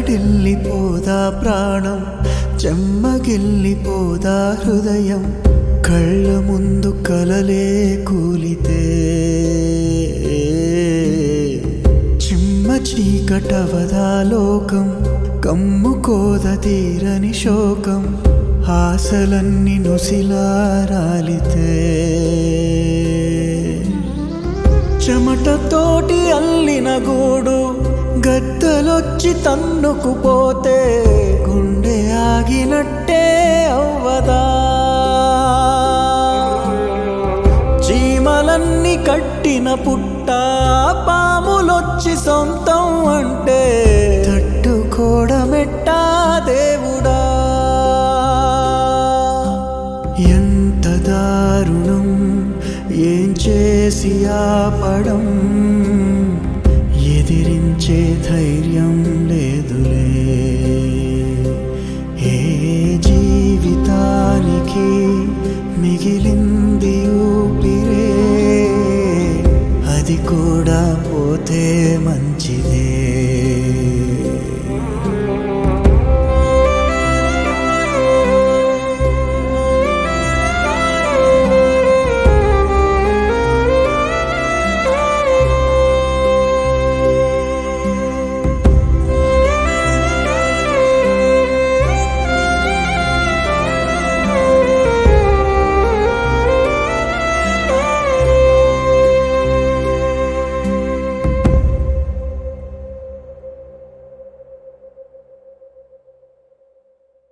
చల్లటిల్లిపోదా ప్రాణం చెమ్మగిల్లిపోదా హృదయం కళ్ళ ముందు కలలే కూలితే చిమ్మ చీకటవదా లోకం కమ్ముకోద తీరని శోకం ఆశలన్నీ నుసిలారాలితే చెమటతోటి అల్లిన గూడు గద్దలొచ్చి తన్నుకుపోతే గుండె ఆగినట్టే అవ్వదా చీమలన్నీ కట్టిన పుట్ట పాములొచ్చి సొంతం అంటే తట్టుకోవడమెట్టా దేవుడా ఎంత దారుణం ఏం చేసి ఆపడం ఎదిరించే ధైర్యం లేదులే ఏ జీవితానికి మిగిలింది ఊపిరే అది కూడా పోతే మంచిదే